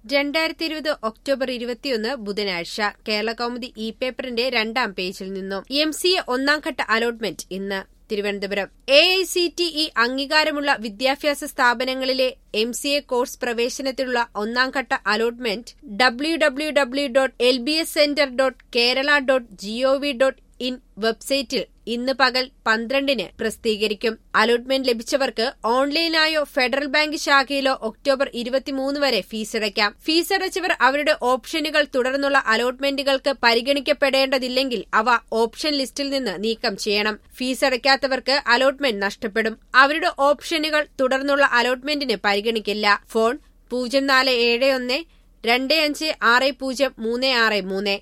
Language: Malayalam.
രണ്ടായിരത്തി ഇരുപത് ഒക്ടോബർ ഇരുപത്തിയൊന്ന് ബുധനാഴ്ച കേരള കൗമുദി ഇ പേപ്പറിന്റെ രണ്ടാം പേജിൽ നിന്നും എം സി എ ഒന്നാംഘട്ട അലോട്ട്മെന്റ് ഇന്ന് Thiruvananthapuram A I C T E അംഗീകാരമുള്ള വിദ്യാഭ്യാസ സ്ഥാപനങ്ങളിലെ എം സി എ കോഴ്സ് പ്രവേശനത്തിനുള്ള ഒന്നാംഘട്ട allotment W W W dot L B S centre dot Kerala dot G O V dot in website ഇന്ന് പകൽ പന്ത്രണ്ടിന് പ്രസിദ്ധീകരിക്കും അലോട്ട്മെന്റ് ലഭിച്ചവർക്ക് ഓൺലൈനായോ ഫെഡറൽ ബാങ്ക് ശാഖയിലോ ഒക്ടോബർ ഇരുപത്തിമൂന്ന് വരെ ഫീസടയ്ക്കാം ഫീസടച്ചവർ അവരുടെ ഓപ്ഷനുകൾ തുടർന്നുള്ള അലോട്ട്മെന്റുകൾക്ക് പരിഗണിക്കപ്പെടേണ്ടതില്ലെങ്കിൽ അവ ഓപ്ഷൻ ലിസ്റ്റിൽ നിന്ന് നീക്കം ചെയ്യണം ഫീസടയ്ക്കാത്തവർക്ക് അലോട്ട്മെന്റ് നഷ്ടപ്പെടും അവരുടെ ഓപ്ഷനുകൾ തുടർന്നുള്ള അലോട്ട്മെന്റിന് പരിഗണിക്കില്ല ഫോൺ പൂജ്യം നാല് ഏഴ് ഒന്ന് രണ്ട് അഞ്ച് ആറ് പൂജ്യം മൂന്ന് ആറ് മൂന്ന്